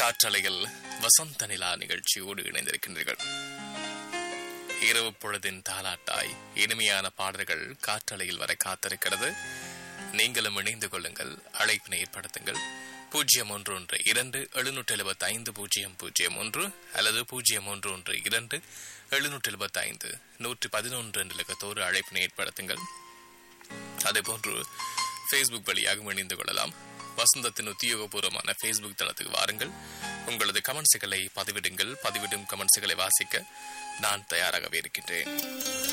காற்றலையில் வசந்த நிலா நிகழ்ச்சியோடு இணைந்திருக்கின்றீர்கள் இரவு பொழுதின் தாலாட்டாய் இனிமையான பாடல்கள் காற்றலையில் வர காத்திருக்கிறது நீங்களும் இணைந்து கொள்ளுங்கள் அழைப்பினை ஏற்படுத்துங்கள் பூஜ்ஜியம் ஒன்று ஒன்று இரண்டு எழுநூற்றி எழுபத்தி ஐந்து பூஜ்ஜியம் பூஜ்ஜியம் ஒன்று அல்லது பூஜ்ஜியம் ஒன்று ஒன்று இரண்டு எழுநூற்றி எழுபத்தி ஐந்து நூற்றி பதினொன்று என்ற இலக்கத்தோடு அழைப்பினை ஏற்படுத்துங்கள் அதேபோன்று ஃபேஸ்புக் வழியாக இணைந்து கொள்ளலாம் வசந்தத்தின் உத்தியோகபூர்வமான ஃபேஸ்புக் தளத்துக்கு வாருங்கள் உங்களது கமெண்ட்ஸுகளை பதிவிடுங்கள் பதிவிடும் கமெண்ட்ஸுகளை வாசிக்க நான் தயாராகவே இருக்கின்றேன்